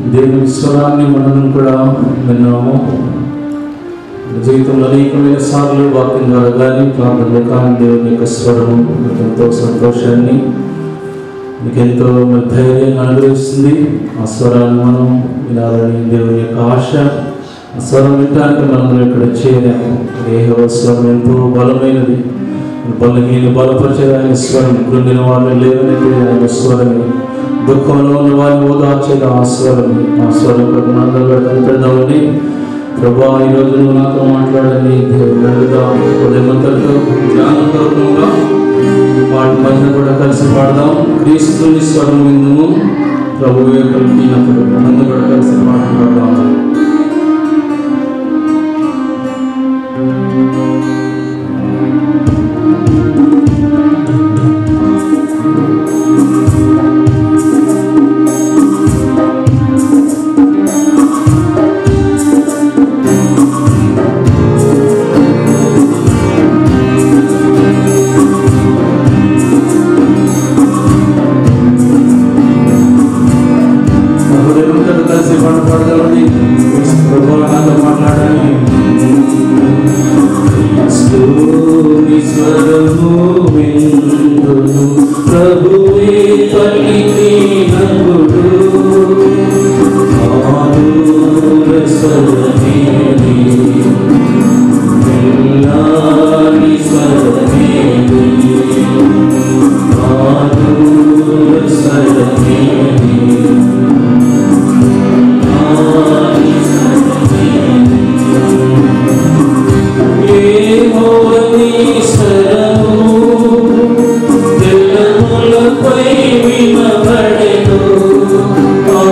దేవుని స్వరాన్ని మనం కూడా విన్నాము జీవితంలో అనేకమైన సార్లు వాక్యం ద్వారా కానీ ప్రార్థనలో కానీ దేవుని యొక్క స్వరము మీకు ఎంతో సంతోషాన్ని మీకు ఎంతో మరి ధైర్యాన్ని అనుగ్రహిస్తుంది ఆ స్వరాన్ని మనం వినాలని దేవుని యొక్క ఆశ ఆ స్వరం వినడానికి మనం ఇక్కడ చేరాము దేహ స్వరం ఎంతో బలమైనది బలహీన బలపరిచేది ఆయన స్వరం కృంగిన వాళ్ళు లేవనైతే ఆయన స్వరమే దుఃఖంలో ఉన్న వారిని ఓదార్చేది ఆ స్వరమే ఆ స్వరం కనుపెడదామని ప్రభా ఈరోజు నువ్వు నాతో మాట్లాడండి దేవుడుగా ఉదయమంతటితో జ్ఞానపూర్వకంగా వాటి మధ్య కూడా కలిసి పాడదాం క్రీస్తుని స్వరం విందుము ప్రభు కలిపినప్పుడు అందరూ కూడా కలిసి పాట పాడదాం ఉదయమంతటితో కలిసి పాట పాడదామండి ప్రభు నాతో మాట్లాడాలి స్తోని స్వరము విందును ప్రభువే పలికినప్పుడు ఆదూర స్వరమేది మెల్లాని స్వరమేది ఆదూర స్వరమేది ఆది స్వరమేది ఏమోని స్వరము తెల్లములపై వినబడెను. ఆ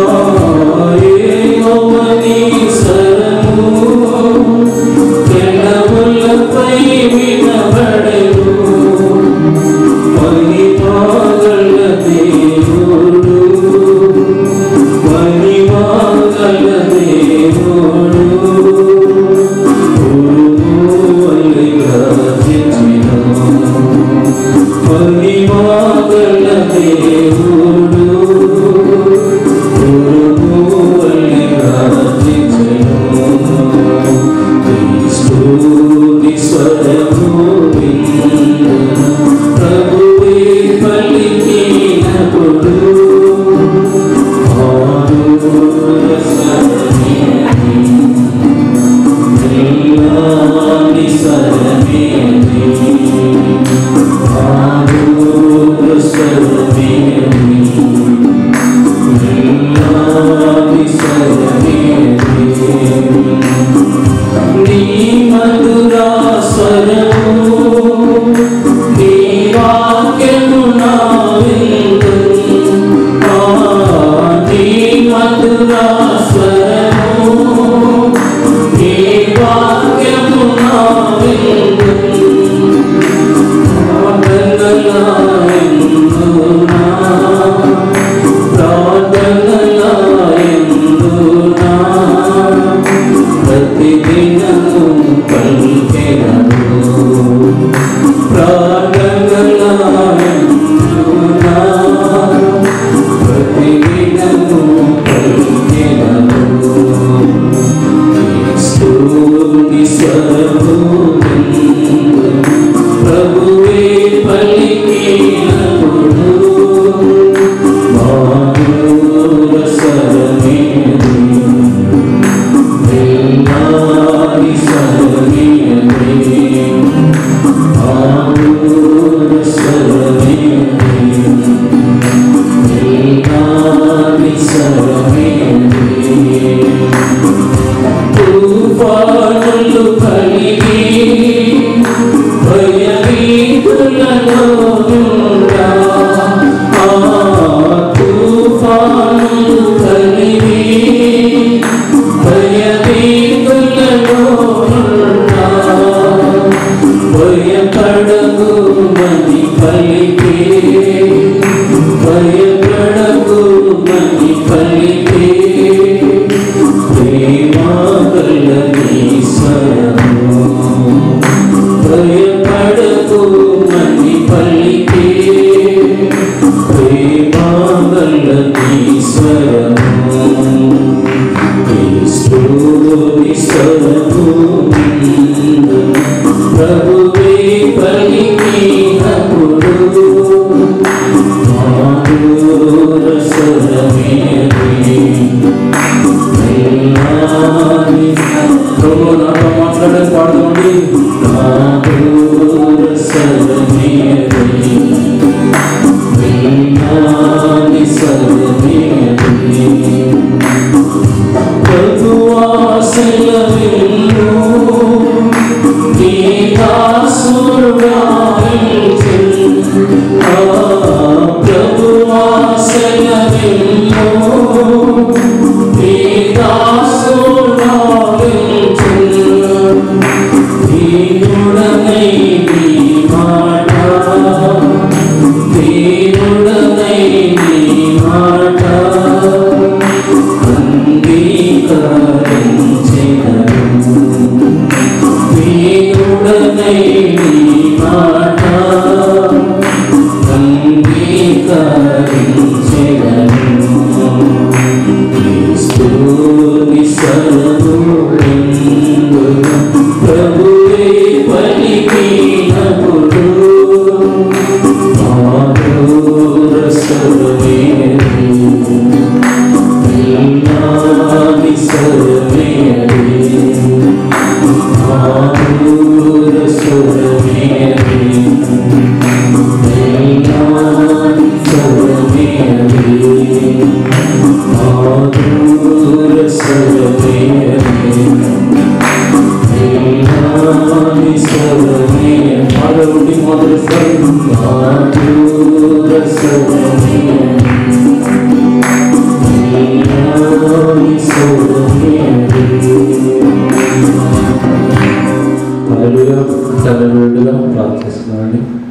ఏమోని స్వరము తెల్లములపై వినబడెను. మహిమాగల దేవుడు మహిమాగల దేవుడు ప్రభువే పలికినప్పుడు ఆదుర సరణి మెల్లాని సరమేది ఆదుర సరమేది మెల్లాని సరమేది నీ మధురా స్వరము నీ వాక్యము నా విందును. ఆ నీ మధురా స్వరము నీ వాక్యము నా విందును. ప్రార్థనలా ఎందునా, ప్రార్థనలా ఎందునా, ప్రతిదినము పలికెదను. ప్రార్థనలా ఎందునా, ప్రతిదినము పలికెదను. స్తుతి స్వరము విందును. ప్రభువే పలికినప్పుడు మాధుర స్వరమేది మెల్లాని స్వరమేది మాధుర స్వరమేది మెల్లాని స్వరమేది తుఫానులు కలిగి భయభీతులలో నుండా. ఆ తుఫానులు కలిగి భయభీతులలో నుండా. భయపడకు మని పలికే భయపడకు మని పలికే ప్రేమాగలని స్వరము భయపడకు మని పలికే ప్రేమాగలని స్వరము ప్రభు నాతో మాట్లాడే పాడుకోండి నాదూర సరమేరి విన్నాని సరమేరి ప్రభువా సెలవిల్లు నీ దాసుడా ఆ ప్రభువా సెలవిల్లు నీ దాసుడా దీనుడనై నీ మాట దీనుడనై నీ మాట అంగీకరించెదను దీనుడనై నీ మాట అంగీకరించెదను క్రీస్తుని సర్వోన్నతుడు ప్రభువే పలికినప్పుడు మాధుర స్వరమేరి విన్నాని స్వరమేరి మాధుర స్వరమేరి విన్నాని స్వరమేరి మాధుర స్వరమేరి విన్నాని స్వరమేరి మాధురుడి మాధుర స్వరం మాధుర స్వరమేరి హల్లెలూయా హల్లెలూయా ప్రార్థిస్తున్నానండి